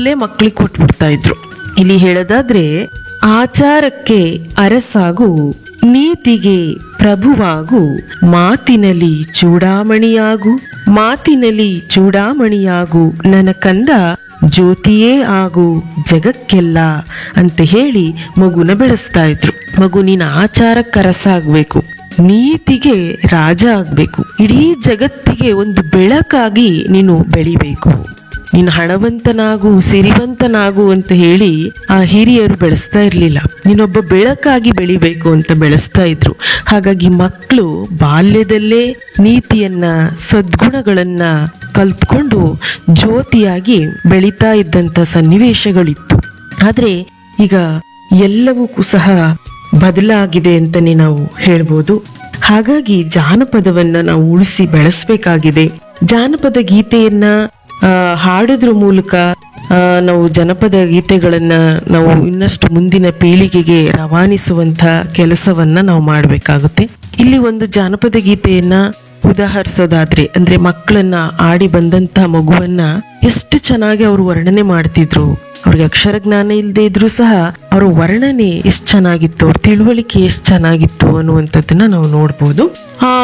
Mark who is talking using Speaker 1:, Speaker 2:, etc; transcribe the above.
Speaker 1: ಅಲ್ಲೇ ಮಕ್ಕಳಿಗೆ ಕೊಟ್ಬಿಡ್ತಾ ಇದ್ರು ಇಲ್ಲಿ ಹೇಳೋದಾದ್ರೆ ಆಚಾರಕ್ಕೆ ಅರಸಾಗು ನೀತಿಗೆ ಪ್ರಭುವಾಗು ಮಾತಿನಲ್ಲಿ ಚೂಡಾಮಣಿಯಾಗು ಮಾತಿನಲ್ಲಿ ಚೂಡಾಮಣಿಯಾಗು ನನ್ನ ಕಂದ ಜ್ಯೋತಿಯೇ ಆಗು ಜಗಕ್ಕೆಲ್ಲ ಅಂತ ಹೇಳಿ ಮಗುನ ಬೆಳೆಸ್ತಾ ಇದ್ರು ಮಗು ನೀನು ಆಚಾರಕ್ಕೆ ಅರಸಾಗ್ಬೇಕು ನೀತಿಗೆ ರಾಜ ಆಗ್ಬೇಕು ಇಡೀ ಜಗತ್ತಿಗೆ ಒಂದು ಬೆಳಕಾಗಿ ನೀನು ಬೆಳಿಬೇಕು ನೀನು ಹಣವಂತನಾಗು ಸಿರಿವಂತನಾಗು ಅಂತ ಹೇಳಿ ಆ ಹಿರಿಯರು ಬೆಳೆಸ್ತಾ ಇರ್ಲಿಲ್ಲ ನೀನೊಬ್ಬ ಬೆಳಕಾಗಿ ಬೆಳಿಬೇಕು ಅಂತ ಬೆಳೆಸ್ತಾ ಇದ್ರು ಹಾಗಾಗಿ ಮಕ್ಕಳು ಬಾಲ್ಯದಲ್ಲೇ ನೀತಿಯನ್ನ ಸದ್ಗುಣಗಳನ್ನ ಕಲ್ತ್ಕೊಂಡು ಜ್ಯೋತಿಯಾಗಿ ಬೆಳೀತಾ ಇದ್ದಂತ ಸನ್ನಿವೇಶಗಳಿತ್ತು ಆದ್ರೆ ಈಗ ಎಲ್ಲವೂ ಸಹ ಬದಲಾಗಿದೆ ಅಂತಲೇ ನಾವು ಹೇಳ್ಬೋದು ಹಾಗಾಗಿ ಜಾನಪದವನ್ನ ನಾವು ಉಳಿಸಿ ಬೆಳೆಸಬೇಕಾಗಿದೆ ಜಾನಪದ ಗೀತೆಯನ್ನ ಆ, ಹಾಡೋದ್ರ ಮೂಲಕ ಆ, ನಾವು ಜನಪದ ಗೀತೆಗಳನ್ನ ನಾವು ಇನ್ನಷ್ಟು ಮುಂದಿನ ಪೀಳಿಗೆಗೆ ರವಾನಿಸುವಂತ ಕೆಲಸವನ್ನ ನಾವು ಮಾಡಬೇಕಾಗುತ್ತೆ ಇಲ್ಲಿ ಒಂದು ಜಾನಪದ ಗೀತೆಯನ್ನ ಉದಾಹರಿಸೋದಾದ್ರೆ ಅಂದ್ರೆ ಮಕ್ಕಳನ್ನ ಆಡಿ ಬಂದಂತ ಮಗುವನ್ನ ಎಷ್ಟು ಚೆನ್ನಾಗಿ ಅವರು ವರ್ಣನೆ ಮಾಡ್ತಿದ್ರು ಅವ್ರಿಗೆ ಅಕ್ಷರ ಜ್ಞಾನ ಇಲ್ಲದೆ ಇದ್ರೂ ಸಹ ಅವರ ವರ್ಣನೆ ಎಷ್ಟು ಚೆನ್ನಾಗಿತ್ತು ಅವ್ರ ತಿಳುವಳಿಕೆ ಎಷ್ಟು ಚೆನ್ನಾಗಿತ್ತು ಅನ್ನುವಂಥದ್ದನ್ನ ನಾವು ನೋಡ್ಬೋದು ಆ